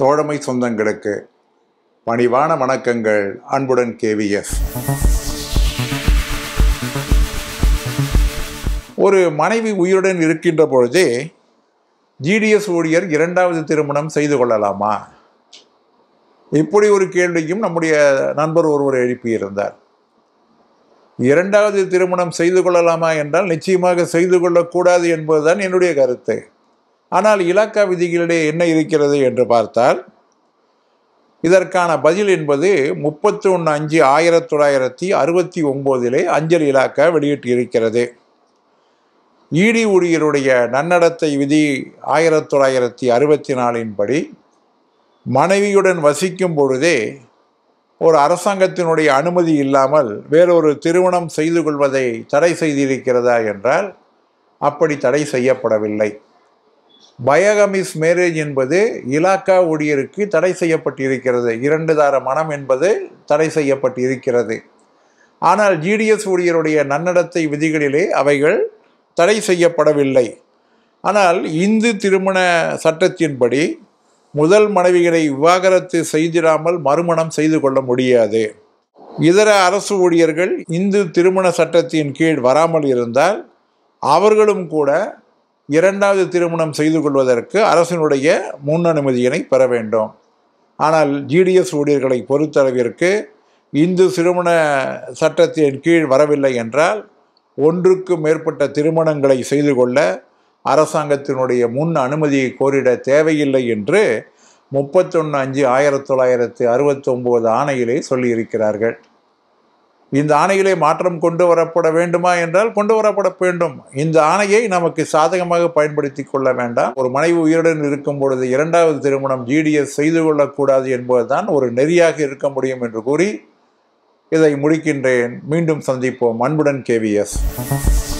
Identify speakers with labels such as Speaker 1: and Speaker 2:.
Speaker 1: தோழமை சொந்தங்களுக்கு பணிவான வணக்கங்கள் அன்புடன் கேவிஎஸ் ஒரு மனைவி உயிருடன் இருக்கின்ற பொழுதே ஜிடிஎஸ் ஊழியர் இரண்டாவது திருமணம் செய்து கொள்ளலாமா இப்படி ஒரு கேள்வியும் நம்முடைய நண்பர் ஒருவர் எழுப்பியிருந்தார் இரண்டாவது திருமணம் செய்து கொள்ளலாமா என்றால் நிச்சயமாக செய்து கொள்ளக்கூடாது என்பதுதான் என்னுடைய கருத்து ஆனால் இலாக்கா விதிகளிடையே என்ன இருக்கிறது என்று பார்த்தால் இதற்கான பதில் என்பது முப்பத்தி ஒன்று அஞ்சு ஆயிரத்தி தொள்ளாயிரத்தி அறுபத்தி ஒம்போதிலே அஞ்சல் இலாக்கா வெளியிட்டிருக்கிறது ஈடி ஊழியருடைய நன்னடத்தை விதி ஆயிரத்தி தொள்ளாயிரத்தி அறுபத்தி நாலின் படி மனைவியுடன் வசிக்கும் பொழுதே ஒரு அரசாங்கத்தினுடைய அனுமதி இல்லாமல் வேறொரு திருமணம் செய்து கொள்வதை தடை செய்திருக்கிறதா என்றால் அப்படி தடை செய்யப்படவில்லை பயகமிஸ் மேரேஜ் என்பது இலாக்கா ஊழியருக்கு தடை செய்யப்பட்டிருக்கிறது இரண்டு தார மனம் என்பது தடை செய்யப்பட்டிருக்கிறது ஆனால் ஜிடிஎஸ் ஊழியருடைய நன்னடத்தை விதிகளிலே அவைகள் தடை செய்யப்படவில்லை ஆனால் இந்து திருமண சட்டத்தின்படி முதல் மனைவிகளை விவாகரத்து செய்திடாமல் மறுமணம் செய்து கொள்ள முடியாது இதர அரசு ஊழியர்கள் இந்து திருமண சட்டத்தின் கீழ் வராமல் இருந்தால் அவர்களும் கூட இரண்டாவது திருமணம் செய்து கொள்வதற்கு அரசினுடைய முன் அனுமதியினை பெற வேண்டும் ஆனால் ஜிடிஎஸ் ஊழியர்களை பொறுத்தளவிற்கு இந்து திருமண சட்டத்தின் கீழ் வரவில்லை என்றால் ஒன்றுக்கு மேற்பட்ட திருமணங்களை செய்து கொள்ள அரசாங்கத்தினுடைய முன் அனுமதியை கோரிட தேவையில்லை என்று முப்பத்தொன்று அஞ்சு ஆயிரத்தி தொள்ளாயிரத்தி அறுபத்தி ஒம்பது ஆணையிலே சொல்லியிருக்கிறார்கள் இந்த ஆணையிலே மாற்றம் கொண்டு வரப்பட வேண்டுமா என்றால் கொண்டு வரப்பட வேண்டும் இந்த ஆணையை நமக்கு சாதகமாக பயன்படுத்தி கொள்ள வேண்டாம் ஒரு மனைவி உயிருடன் இருக்கும் பொழுது இரண்டாவது திருமணம் ஜிடிஎஸ் செய்து கொள்ளக்கூடாது என்பதுதான் ஒரு நெறியாக இருக்க முடியும் என்று கூறி இதை முடிக்கின்றேன் மீண்டும் சந்திப்போம் அன்புடன் கேவிஎஸ்